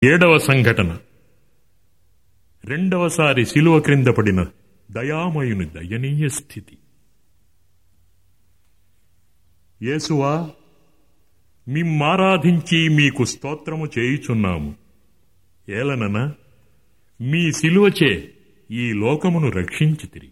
ఏడవ సంఘటన రెండవసారి శిలువ క్రింద పడిన దయామయుని దయనీయ స్థితి యేసువా మిమ్మారాధించి మీకు స్తోత్రము చేయుచున్నాము ఏలనన మీ శిలువచే ఈ లోకమును రక్షించితిరి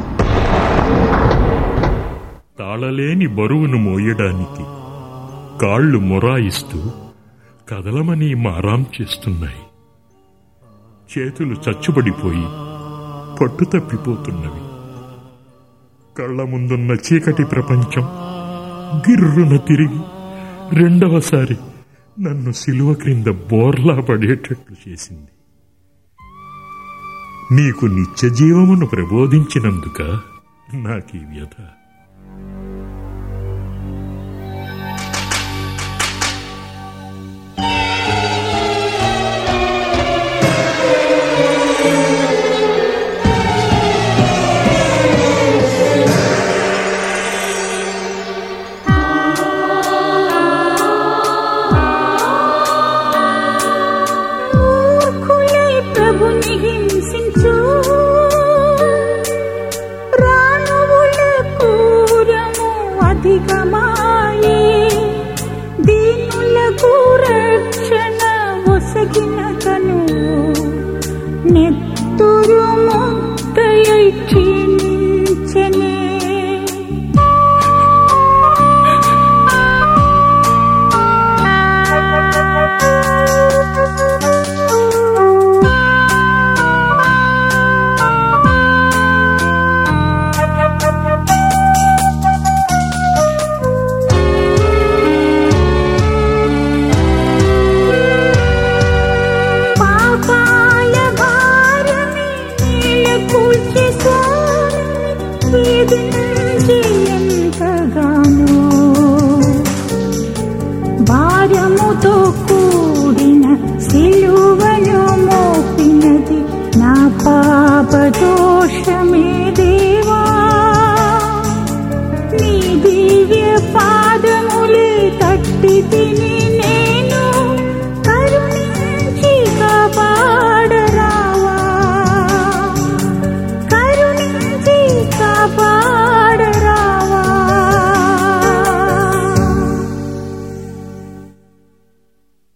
తాళలేని బరువును మోయడానికి కాళ్ళు మొరాయిస్తూ కదలమని మారాం చేస్తున్నాయి చేతులు చచ్చుబడిపోయి పట్టు తప్పిపోతున్నవి కళ్ళ ముందున్న చీకటి ప్రపంచం గిర్రున తిరిగి రెండవసారి నన్ను సిలువ క్రింద బోర్లా పడేటట్లు చేసింది నీకు నిత్య జీవమును ప్రబోధించినందుక నాకీ వ్యధ మూర్ఖులై ప్రభుని హింసించు ప్రాణువుల క్రూరము అధికమాయే దీనులకు రక్షణ ఒసగిన కను నెత్తురు ముక్కయై క్షీణించెనే పాపాల భారమే నీల కూల్చి స్వామి వేధించి ఎంతగానో భారముతో కూడిన సిలువను మోపినది నా పాప దోషమే దేవా నీ దివ్య పాదములే తట్టితి